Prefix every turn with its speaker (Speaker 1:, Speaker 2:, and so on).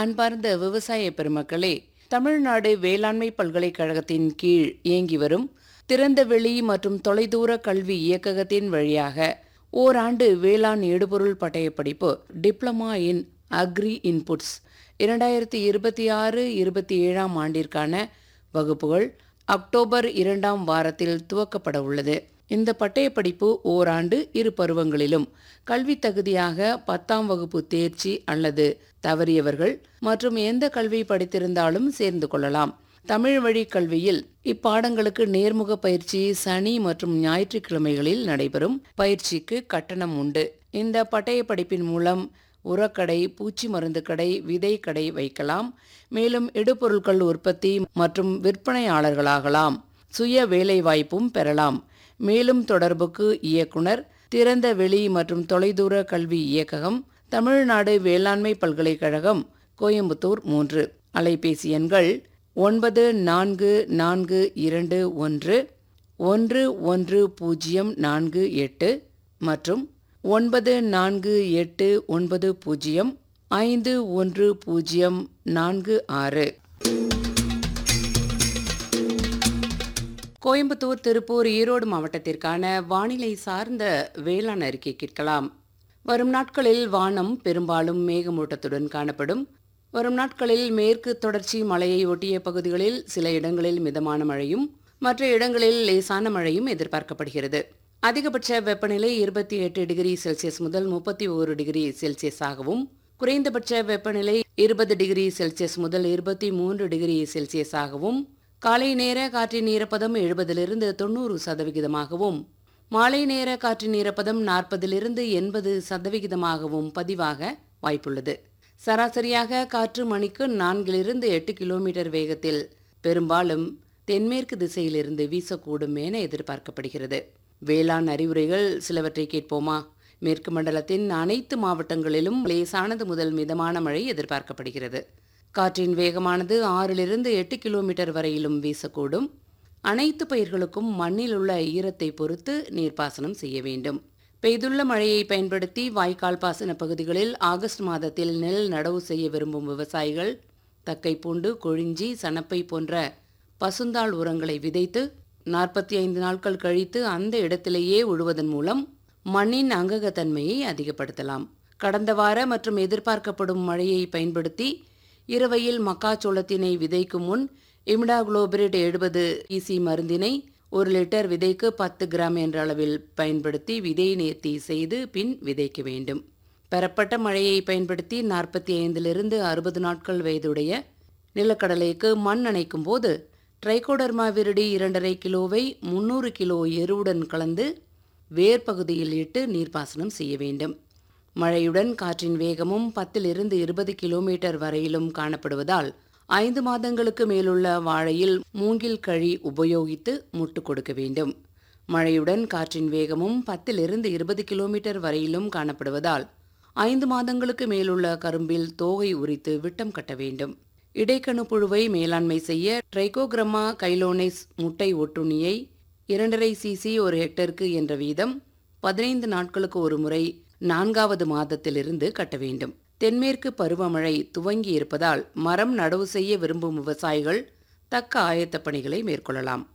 Speaker 1: அன்பார்ந்த விவசாய பெருமக்களே தமிழ்நாடு வேளாண்மை பல்கலைக்கழகத்தின் கீழ் இயங்கி வரும் திறந்தவெளி மற்றும் தொலைதூர கல்வி இயக்ககத்தின் வழியாக ஓராண்டு வேளாண் எடுபொருள் பட்டயப்படிப்பு டிப்ளமா இன் அக்ரி இன்புட்ஸ் இரண்டாயிரத்தி இருபத்தி ஆறு இருபத்தி ஏழாம் ஆண்டிற்கான வகுப்புகள் அக்டோபர் இரண்டாம் வாரத்தில் துவக்கப்பட உள்ளது இந்த பட்டயப்படிப்பு ஓராண்டு இரு பருவங்களிலும் கல்வி தகுதியாக பத்தாம் வகுப்பு தேர்ச்சி அல்லது தவறியவர்கள் மற்றும் எந்த கல்வி படித்திருந்தாலும் சேர்ந்து கொள்ளலாம் தமிழ் வழி கல்வியில் இப்பாடங்களுக்கு நேர்முக பயிற்சி சனி மற்றும் ஞாயிற்றுக்கிழமைகளில் நடைபெறும் பயிற்சிக்கு கட்டணம் உண்டு இந்த பட்டய படிப்பின் மூலம் உரக்கடை பூச்சி மருந்து கடை விதை கடை வைக்கலாம் மேலும் இடுபொருட்கள் உற்பத்தி மற்றும் விற்பனையாளர்களாகலாம் சுய வேலைவாய்ப்பும் பெறலாம் மேலும் தொடர்புக்கு இயக்குனர் திறந்த வெளி மற்றும் தொலைதூர கல்வி இயக்ககம் தமிழ்நாடு வேளாண்மை பல்கலைக்கழகம் கோயம்புத்தூர் மூன்று அலைபேசி எண்கள் ஒன்பது நான்கு நான்கு இரண்டு ஒன்று ஒன்று ஒன்று பூஜ்ஜியம் நான்கு எட்டு மற்றும் ஒன்பது நான்கு எட்டு ஒன்பது பூஜ்ஜியம் ஐந்து ஒன்று பூஜ்ஜியம் நான்கு ஆறு கோயம்புத்தூர் திருப்பூர் ஈரோடு மாவட்டத்திற்கான வானிலை சார்ந்த வேளாண் அறிக்கை கேட்கலாம் வரும் நாட்களில் வானம் பெரும்பாலும் மேகமூட்டத்துடன் காணப்படும் வரும் நாட்களில் மேற்கு தொடர்ச்சி மலையை ஒட்டிய பகுதிகளில் சில இடங்களில் மிதமான மழையும் மற்ற இடங்களில் லேசான மழையும் எதிர்பார்க்கப்படுகிறது அதிகபட்ச வெப்பநிலை இருபத்தி எட்டு டிகிரி செல்சியஸ் முதல் முப்பத்தி ஒரு டிகிரி செல்சியஸாகவும் குறைந்தபட்ச வெப்பநிலை இருபது டிகிரி செல்சியஸ் முதல் இருபத்தி மூன்று டிகிரி செல்சியஸாகவும் காலை நேர காற்றின் ஈரப்பதம் எழுபதிலிருந்து தொண்ணூறு சதவிகிதமாகவும் மாலை நேர காற்றின் ஈரப்பதம் நாற்பதிலிருந்து எண்பது சதவிகிதமாகவும் பதிவாக வாய்ப்புள்ளது சராசரியாக காற்று மணிக்கு நான்கிலிருந்து எட்டு கிலோமீட்டர் வேகத்தில் பெரும்பாலும் தென்மேற்கு திசையிலிருந்து வீசக்கூடும் என எதிர்பார்க்கப்படுகிறது வேளாண் அறிவுரைகள் சிலவற்றை கேட்போமா மேற்கு மண்டலத்தின் அனைத்து மாவட்டங்களிலும் லேசானது முதல் மிதமான மழை எதிர்பார்க்கப்படுகிறது காற்றின் வேகமானது ஆறிலிருந்து எட்டு கிலோமீட்டர் வரையிலும் வீசக்கூடும் அனைத்து பயிர்களுக்கும் மண்ணில் உள்ள ஈரத்தை பொறுத்து நீர்ப்பாசனம் செய்ய வேண்டும் பெய்துள்ள மழையை பயன்படுத்தி வாய்க்கால் பாசன பகுதிகளில் ஆகஸ்ட் மாதத்தில் நெல் நடவு செய்ய விரும்பும் விவசாயிகள் தக்கை பூண்டு கொழிஞ்சி சணப்பை போன்ற பசுந்தாள் உரங்களை விதைத்து நாற்பத்தி ஐந்து நாட்கள் கழித்து அந்த இடத்திலேயே உழுவதன் மூலம் மண்ணின் அங்ககத்தன்மையை அதிகப்படுத்தலாம் கடந்த வார மற்றும் எதிர்பார்க்கப்படும் மழையை பயன்படுத்தி இரவையில் மக்காச்சோளத்தினை விதைக்கும் முன் இமிடாகுளோபிரிட் எழுபது இசி மருந்தினை ஒரு லிட்டர் விதைக்கு பத்து கிராம் என்ற அளவில் பயன்படுத்தி விதை நேர்த்தி செய்து பின் விதைக்க வேண்டும் பெறப்பட்ட மழையை பயன்படுத்தி நாற்பத்தி ஐந்திலிருந்து அறுபது நாட்கள் வயதுடைய நிலக்கடலைக்கு மண் அணைக்கும் போது ட்ரைகோடர்மா விரிடி இரண்டரை கிலோவை முந்நூறு கிலோ எருவுடன் கலந்து வேர் பகுதியில் இட்டு நீர்ப்பாசனம் செய்ய வேண்டும் மழையுடன் காற்றின் வேகமும் பத்திலிருந்து இருபது கிலோமீட்டர் வரையிலும் காணப்படுவதால் ஐந்து மாதங்களுக்கு மேலுள்ள வாழையில் மூங்கில் கழி உபயோகித்து முட்டு கொடுக்க வேண்டும் மழையுடன் காற்றின் வேகமும் பத்திலிருந்து இருபது கிலோமீட்டர் வரையிலும் காணப்படுவதால் ஐந்து மாதங்களுக்கு மேலுள்ள கரும்பில் தோகை உரித்து விட்டம் கட்ட வேண்டும் இடைக்கணு புழுவை மேலாண்மை செய்ய ட்ரைகோகிரமா கைலோனைஸ் முட்டை ஒட்டுண்ணியை இரண்டரை சிசி ஒரு ஹெக்டருக்கு என்ற வீதம் பதினைந்து நாட்களுக்கு ஒரு முறை நான்காவது மாதத்திலிருந்து கட்ட வேண்டும் தென்மேற்கு பருவமழை துவங்கி இருப்பதால் மரம் நடவு செய்ய விரும்பும் விவசாயிகள் தக்க ஆயத்த பணிகளை மேற்கொள்ளலாம்